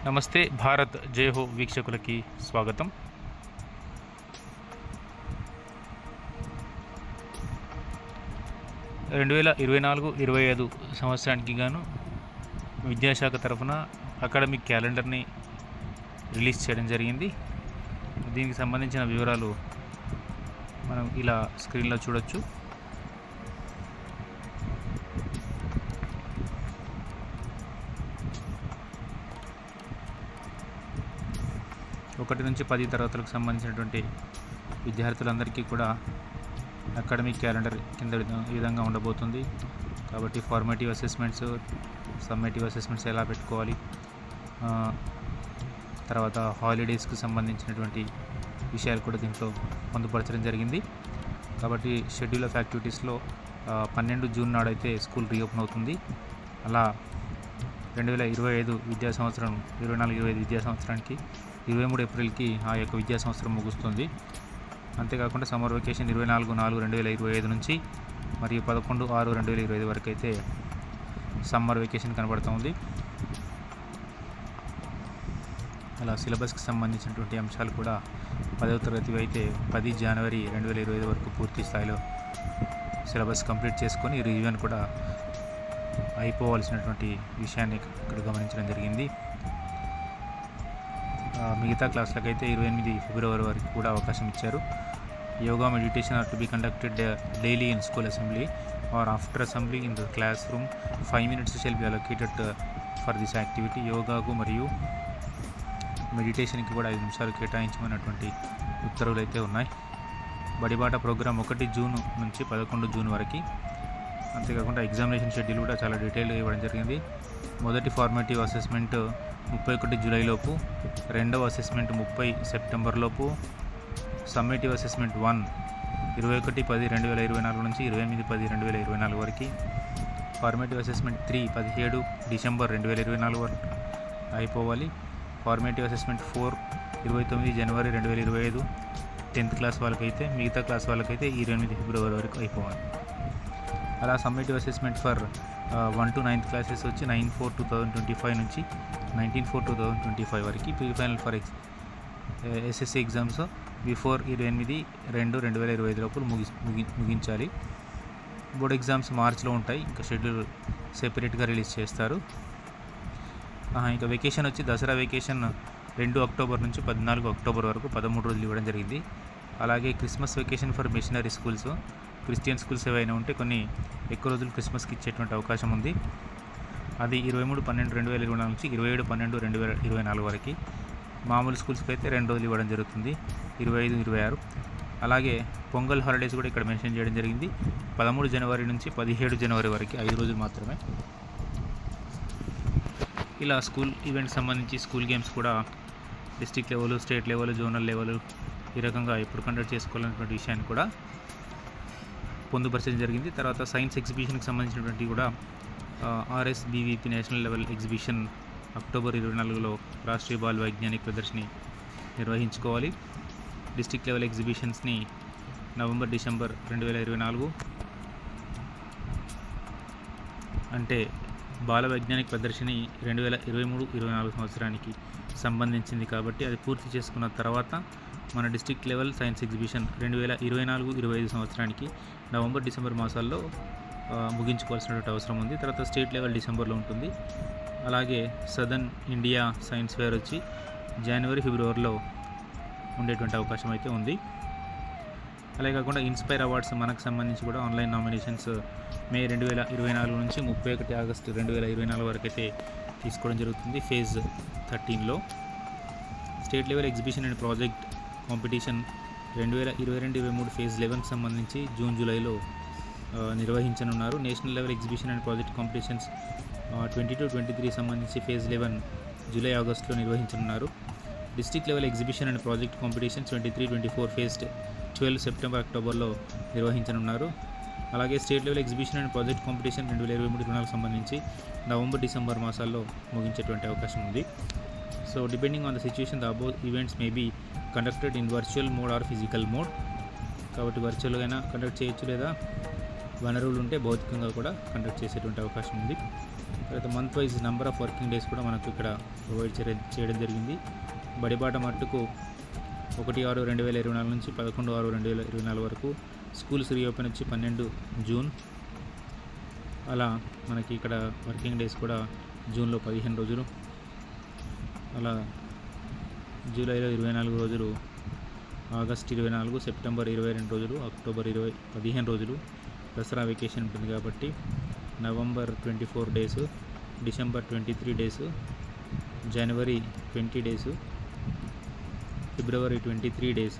నమస్తే భారత్ జై హో వీక్షకులకి స్వాగతం రెండు వేల ఇరవై నాలుగు ఇరవై ఐదు సంవత్సరానికి గాను విద్యాశాఖ తరఫున అకాడమిక్ క్యాలెండర్ని రిలీజ్ చేయడం జరిగింది దీనికి సంబంధించిన వివరాలు మనం ఇలా స్క్రీన్లో చూడొచ్చు ఒకటి నుంచి పది తరగతులకు సంబంధించినటువంటి విద్యార్థులందరికీ కూడా అకాడమిక్ క్యాలెండర్ కింద విధ- ఈ విధంగా ఉండబోతుంది కాబట్టి ఫార్మేటివ్ అసెస్మెంట్స్ సమ్మేటివ్ అసెస్మెంట్స్ ఎలా పెట్టుకోవాలి ఆ, తర్వాత హాలిడేస్కి సంబంధించినటువంటి విషయాలు కూడా దీంట్లో పొందుపరచడం జరిగింది కాబట్టి షెడ్యూల్ ఆఫ్ యాక్టివిటీస్లో ఆ, పన్నెండు జూన్ నాడైతే స్కూల్ రీఓపెన్ అవుతుంది అలా రెండు వేల ఇరవై ఐదు విద్యా సంవత్సరం ఇరవై నాలుగు ఇరవై ఐదు విద్యా సంవత్సరానికి ఇరవై మూడు ఏప్రిల్కి ఆ యొక్క విద్యా సంవత్సరం ముగుస్తుంది అంతేకాకుండా సమ్మర్ వెకేషన్ ఇరవై నాలుగు నాలుగు రెండు వేల ఇరవై ఐదు నుంచి మరియు పదకొండు ఆరు రెండు వేల ఇరవై ఐదు వరకు అయితే సమ్మర్ వెకేషన్ కనబడుతూ ఉంది అలా సిలబస్కి సంబంధించినటువంటి అంశాలు కూడా పదవ తరగతి అయితే పది జనవరి రెండు వేల ఇరవై ఐదు వరకు పూర్తి స్థాయిలో సిలబస్ కంప్లీట్ చేసుకొని రివిజన్ కూడా అయిపోవాల్సినటువంటి విషయాన్ని ఇక్కడ గమనించడం జరిగింది ఆ, మిగతా క్లాసులకు అయితే ఇరవై ఎనిమిది ఫిబ్రవరి వరకు కూడా అవకాశం ఇచ్చారు yoga meditation are to be conducted daily in school assembly or after assembly in the classroom five minutes shall be allocated for this activity యోగాకు మరియు మెడిటేషన్కి కూడా ఐదు నిమిషాలు కేటాయించమన్నటువంటి ఉత్తర్వులు అయితే ఉన్నాయి బడిబాట ప్రోగ్రామ్ ఒకటి జూన్ నుంచి పదకొండు జూన్ వరకు అంతేకాకుండా ఎగ్జామినేషన్ షెడ్యూల్ కూడా చాలా డీటెయిల్గా ఇవ్వడం జరిగింది మొదటి ఫార్మేటివ్ అసెస్మెంట్ ముప్పై ఒకటి జూలైలోపు రెండవ అసెస్మెంట్ ముప్పై సెప్టెంబర్లోపు సమ్మేటివ్ అసెస్మెంట్ వన్ ఇరవై ఒకటి పది రెండు వేల ఇరవై నాలుగు నుంచి ఇరవై ఎనిమిది పది రెండు వేల ఇరవై నాలుగు వరకు ఫార్మేటివ్ అసెస్మెంట్ త్రీ పదిహేడు డిసెంబర్ రెండు వేల ఇరవై నాలుగు వరకు అయిపోవాలి ఫార్మేటివ్ అసెస్మెంట్ ఫోర్ ఇరవై తొమ్మిది జనవరి రెండు వేల ఇరవై ఐదు టెన్త్ క్లాస్ వాళ్ళకైతే మిగతా క్లాస్ వాళ్ళకైతే ఇరవై ఎనిమిది ఫిబ్రవరి వరకు అయిపోవాలి అలా summative assessment for one to ninth classes వచ్చి nine four two thousand twenty five నుంచి nineteen four two thousand twenty five వరకు pre final for X SSC exams before ఇరవై ఎనిమిది రెండు రెండు వేల ఇరవై ఐదు లోపల ముగి ముగి ముగించాలి బోర్డ్ ఎగ్జామ్స్ మార్చ్లో ఉంటాయి ఇంకా షెడ్యూల్ సెపరేట్గా రిలీజ్ చేస్తారు ఆహా, ఇంకా వెకేషన్ వచ్చి దసరా వెకేషన్ రెండు అక్టోబర్ నుంచి పద్నాలుగు అక్టోబర్ వరకు పదమూడు రోజులు ఇవ్వడం జరిగింది అలాగే Christmas vacation for missionary schools Christian schools ఏవైనా ఉంటే కొన్ని ఎక్కువ రోజులు క్రిస్మస్కి ఇచ్చేటువంటి అవకాశం ఉంది అది ఇరవై మూడు పన్నెండు రెండు వేల ఇరవై నాలుగు నుంచి ఇరవై ఏడు పన్నెండు రెండు వేల ఇరవై నాలుగు వరకు మామూలు స్కూల్స్కి అయితే రెండు రోజులు ఇవ్వడం జరుగుతుంది ఇరవై ఐదు ఇరవై ఆరు అలాగే పొంగల్ హాలిడేస్ కూడా ఇక్కడ మెన్షన్ చేయడం జరిగింది పదమూడు జనవరి నుంచి పదిహేడు జనవరి వరకు ఐదు రోజులు మాత్రమే ఇలా స్కూల్ ఈవెంట్కి సంబంధించి స్కూల్ గేమ్స్ కూడా district level state level zonal level ఈ రకంగా ఎప్పుడు కండక్ట్ చేసుకోవాలనేటువంటి విషయాన్ని కూడా పొందుపరచడం జరిగింది తర్వాత సైన్స్ ఎగ్జిబిషన్కి సంబంధించినటువంటి కూడా RS BVP national level exhibition October ఇరవై నాలుగులో రాష్ట్రీయ బాల్ వైజ్ఞానిక ప్రదర్శని నిర్వహించుకోవాలి డిస్టిక్ లెవెల్ ఎగ్జిబిషన్స్ని నవంబర్ డిసెంబర్ రెండు వేల ఇరవై నాలుగు అంటే బాల వైజ్ఞానిక ప్రదర్శని రెండు వేల ఇరవై మూడు ఇరవై నాలుగు సంవత్సరానికి సంబంధించింది కాబట్టి అది పూర్తి చేసుకున్న తర్వాత మన డిస్ట్రిక్ట్ లెవెల్ సైన్స్ ఎగ్జిబిషన్ రెండు వేల ఇరవై నాలుగు ఇరవై ఐదు సంవత్సరానికి నవంబర్ డిసెంబర్ మాసాల్లో ఆ, ముగించుకోవాల్సినటువంటి అవసరం ఉంది తర్వాత స్టేట్ లెవెల్ డిసెంబర్లో ఉంటుంది అలాగే సదర్న్ ఇండియా సైన్స్ ఫేర్ వచ్చి జనవరి ఫిబ్రవరిలో ఉండేటువంటి అవకాశం అయితే ఉంది అలాగే కాకుండా ఇన్స్పైర్ అవార్డ్స్ మనకు సంబంధించి కూడా ఆన్లైన్ నామినేషన్స్ మే రెండు వేల ఇరవై నాలుగు నుంచి ముప్పై ఒకటి ఆగస్టు రెండు వేల ఇరవై నాలుగు వరకు అయితే తీసుకోవడం జరుగుతుంది ఫేజ్ థర్టీన్లో state level exhibition and project competition రెండు వేల ఇరవై రెండు ఇరవై మూడు ఫేజ్ లెవెన్కి సంబంధించి జూన్ జూలైలో ఆ, నిర్వహించనున్నారు national level exhibition and project competitions twenty two twenty three సంబంధించి ఫేజ్ లెవెన్ జూలై ఆగస్టులో నిర్వహించనున్నారు district level exhibition and project competition twenty three twenty four phase twelve September అక్టోబర్లో నిర్వహించనున్నారు అలాగే state level exhibition and project competition రెండు వేల ఇరవై మూడు ఇరవై నాలుగు సంబంధించి నవంబర్ డిసెంబర్ మాసాల్లో ముగించేటువంటి అవకాశం ఉంది so depending on the situation the above events may be conducted in virtual mode or physical mode కాబట్టి వర్చువల్గా అయినా కండక్ట్ చేయొచ్చు లేదా వనరులు ఉంటే భౌతికంగా కూడా కండక్ట్ చేసేటువంటి అవకాశం ఉంది తర్వాత month wise number of working days కూడా మనకు ఇక్కడ ప్రొవైడ్ చేయడం జరిగింది బడిబాట మట్టుకు ఒకటి ఆరు రెండు వేల ఇరవై నాలుగు నుంచి పదకొండు ఆరు రెండు వేల ఇరవై నాలుగు వరకు స్కూల్స్ రీఓపెన్ వచ్చి పన్నెండు జూన్ అలా మనకి ఇక్కడ వర్కింగ్ డేస్ కూడా జూన్లో పదిహేను రోజులు అలా జూలైలో ఇరవై నాలుగు రోజులు ఆగస్ట్ ఇరవై నాలుగు సెప్టెంబర్ ఇరవై రెండు రోజులు అక్టోబర్ ఇరవై పదిహేను రోజులు దసరా వెకేషన్ ఉంటుంది కాబట్టి November twenty four days December twenty three days జనవరి ట్వంటీ డేస్ ఫిబ్రవరి twenty three days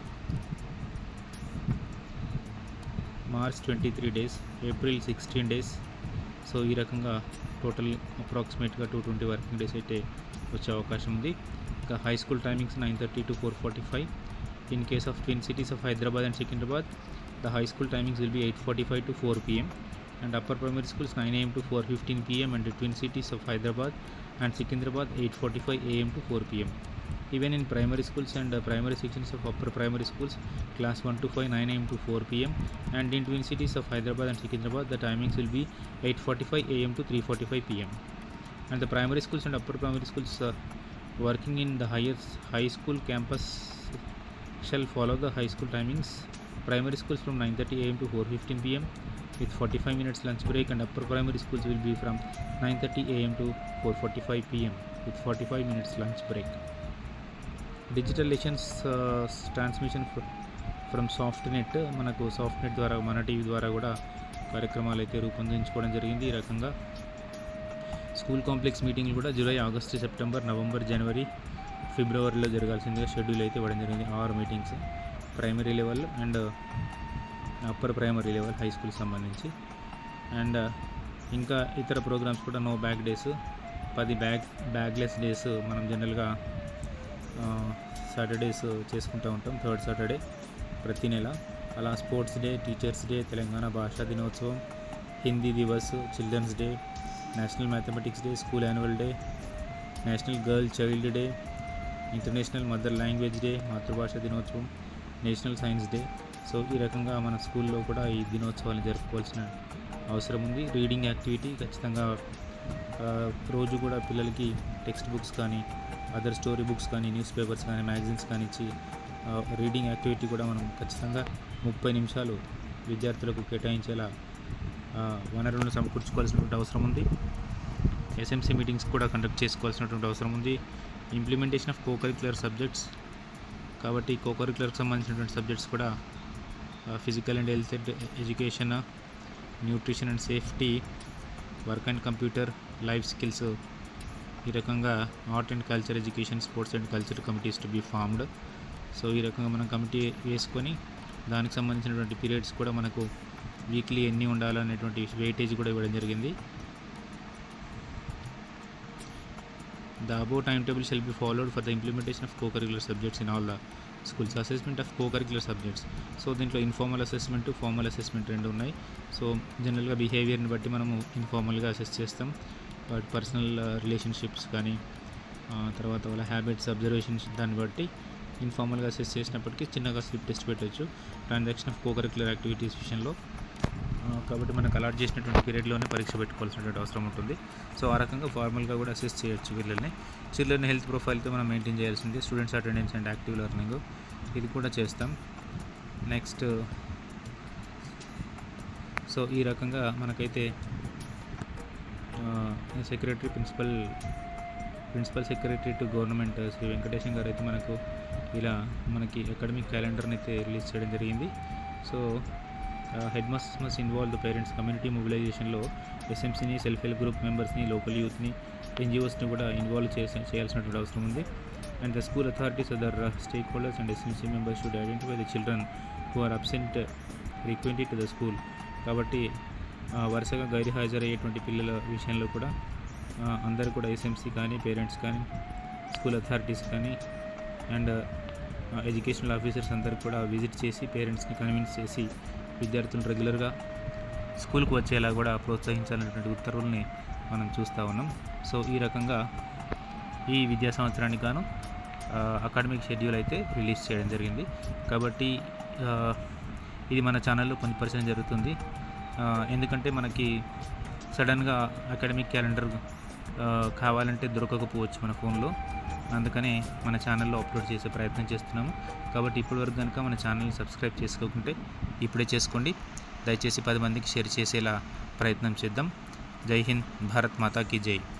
March twenty three days April sixteen days so ఈ రకంగా టోటల్ అప్రాక్సిమేట్గా టూ ట్వంటీ వర్కింగ్ డేస్ అయితే వచ్చే అవకాశం ఉంది ఇంకా high school timings nine thirty to four forty five in case of twin cities of Hyderabad and Secunderabad the high school timings will be eight forty five to four PM and upper primary schools 9 am to 4:15 pm and the twin cities of Hyderabad and Secunderabad 8:45 am to 4 pm. Even in primary schools and uh, primary sections of upper primary schools, class 1 to 5 9 am to 4 pm, and in twin cities of Hyderabad and Secunderabad the timings will be 8:45 am to 3:45 pm. And the primary schools and upper primary schools uh, working in the higher high school campus shall follow the high school timings. Primary schools from 9:30 am to 4:15 pm with 45 minutes lunch break and upper primary schools will be from 9:30 am to 4:45 pm with 45 minutes lunch break digital lessons transmission from soft net మనకు soft net ద్వారా మన TV ద్వారా కూడా కార్యక్రమాలు అయితే రూపొందించుకోవడం జరిగింది ఈ రకంగా స్కూల్ కాంప్లెక్స్ మీటింగ్లు కూడా జూలై ఆగస్టు సెప్టెంబర్ నవంబర్ జనవరి ఫిబ్రవరిలో జరగాల్సిందిగా షెడ్యూల్ అయితే ఇవ్వడం జరిగింది ఆరు meetings primary level and upper primary level high school సంబంధించి అండ్ ఇంకా ఇతర ప్రోగ్రామ్స్ కూడా నో బ్యాగ్ డేస్ పది బ్యాగ్ బ్యాగ్లెస్ డేస్ మనం జనరల్గా సాటర్డేస్ చేసుకుంటూ ఉంటాం థర్డ్ సాటర్డే ప్రతి నెల అలా sports day teachers day Telangana భాషా దినోత్సవం హిందీ దివస్ children's day national mathematics day school annual day national girl child day international mother language day మాతృభాష దినోత్సవం నేషనల్ సైన్స్ డే సో ఈ రకంగా మన స్కూల్లో కూడా ఈ దినోత్సవాన్ని జరుపుకోవాల్సిన అవసరం ఉంది రీడింగ్ యాక్టివిటీ ఖచ్చితంగా ఆ, రోజు కూడా పిల్లలకి టెక్స్ట్ బుక్స్ కానీ అదర్ స్టోరీ బుక్స్ కానీ న్యూస్ పేపర్స్ కానీ మ్యాగజైన్స్ కానీ ఇచ్చి ఆ, రీడింగ్ యాక్టివిటీ కూడా మనం ఖచ్చితంగా ముప్పై నిమిషాలు విద్యార్థులకు కేటాయించేలా ఆ, వనరులను సమకూర్చుకోవాల్సినటువంటి అవసరం ఉంది ఎస్ఎంసీ మీటింగ్స్ కూడా కండక్ట్ చేసుకోవాల్సినటువంటి అవసరం ఉంది ఇంప్లిమెంటేషన్ ఆఫ్ కోకరిక్యులర్ సబ్జెక్ట్స్ కాబట్టి కోకరిక్యులర్కి సంబంధించినటువంటి సబ్జెక్ట్స్ కూడా physical and health education nutrition and safety work and computer life skills ఈ రకంగా art and culture education sports and culture committees to be formed so ఈ రకంగా మనం కమిటీ వేసుకొని దానికి సంబంధించినటువంటి పీరియడ్స్ కూడా మనకు వీక్లీ ఎన్ని ఉండాలనేటువంటి వెయిటేజ్ కూడా ఇవ్వడం జరిగింది The above timetable shall be followed for the implementation of co-curricular subjects in all the schools. Assessment of co-curricular subjects. So దీంట్లో ఇన్ఫార్మల్ అసెస్మెంట్ ఫార్మల్ అసెస్మెంట్ రెండు ఉన్నాయి సో జనరల్గా బిహేవియర్ని బట్టి మనము ఇన్ఫార్మల్గా అసెస్ చేస్తాం వాటి పర్సనల్ రిలేషన్షిప్స్ కానీ ఆ, తర్వాత వాళ్ళ హ్యాబిట్స్ అబ్జర్వేషన్స్ దాన్ని బట్టి ఇన్ఫార్మల్గా అసెస్ చేసినప్పటికీ చిన్నగా స్లిప్ టెస్ట్ పెట్టవచ్చు ట్రాన్సాక్షన్ ఆఫ్ కోకరిక్యులర్ యాక్టివిటీస్ విషయంలో ఆ, కాబట్టి మనకు అలాట్ చేసినటువంటి పీరియడ్లోనే పరీక్ష పెట్టుకోవాల్సినటువంటి అవసరం ఉంటుంది సో ఆ రకంగా ఫార్మల్గా కూడా అసెస్ చేయొచ్చు పిల్లల్ని చిల్డ్రన్ హెల్త్ ప్రొఫైల్తో మనం మెయింటైన్ చేయాల్సింది students attendance and active learning ఇది కూడా చేస్తాం నెక్స్ట్ సో ఈ రకంగా మనకైతే secretary principal principal secretary to government Shri Venkatesham గారు అయితే మనకు ఇలా మనకి అకాడమిక్ క్యాలెండర్ని అయితే రిలీజ్ చేయడం జరిగింది so headmasters must involve the parents community మొబిలైజేషన్లో ఎస్ఎంసీని సెల్ఫ్ హెల్ప్ గ్రూప్ మెంబర్స్ని లోకల్ యూత్ని ఎన్జిఓస్ని కూడా ఇన్వాల్వ్ చేసి చేయాల్సినటువంటి అవసరం ఉంది and the school authorities other stakeholders and SMC members should identify the children who are absent frequently to the school కాబట్టి ఆ, వరుసగా గైర్ హాజరయ్యేటువంటి పిల్లల విషయంలో కూడా ఆ, అందరూ కూడా ఎస్ఎంసీ కానీ పేరెంట్స్ కానీ స్కూల్ అథారిటీస్ కానీ అండ్ ఎడ్యుకేషనల్ ఆఫీసర్స్ అందరూ కూడా విజిట్ చేసి పేరెంట్స్ని కన్విన్స్ చేసి విద్యార్థులు రెగ్యులర్గా స్కూల్కి వచ్చేలా కూడా ప్రోత్సహించాలనేటువంటి ఉత్తర్వుల్ని మనం చూస్తూ ఉన్నాం సో ఈ రకంగా ఈ విద్యా సంవత్సరానికి గాను అకాడమిక్ షెడ్యూల్ అయితే రిలీజ్ చేయడం జరిగింది కాబట్టి ఆ, ఇది మన ఛానల్లో పొందుపరచడం జరుగుతుంది ఆ, ఎందుకంటే మనకి సడన్గా అకాడమిక్ క్యాలెండర్ కావాలంటే దొరకకపోవచ్చు మన ఫోన్లో అందుకనే మన ఛానల్లో అప్లోడ్ చేసే ప్రయత్నం చేస్తున్నాము కాబట్టి ఇప్పటివరకు కనుక మన ఛానల్ని సబ్స్క్రైబ్ చేసుకోకుంటే ఇప్పుడే చేసుకోండి దయచేసి పది మందికి షేర్ చేసేలా ప్రయత్నం చేద్దాం జై హింద్ భారత్ మాతా కీ జై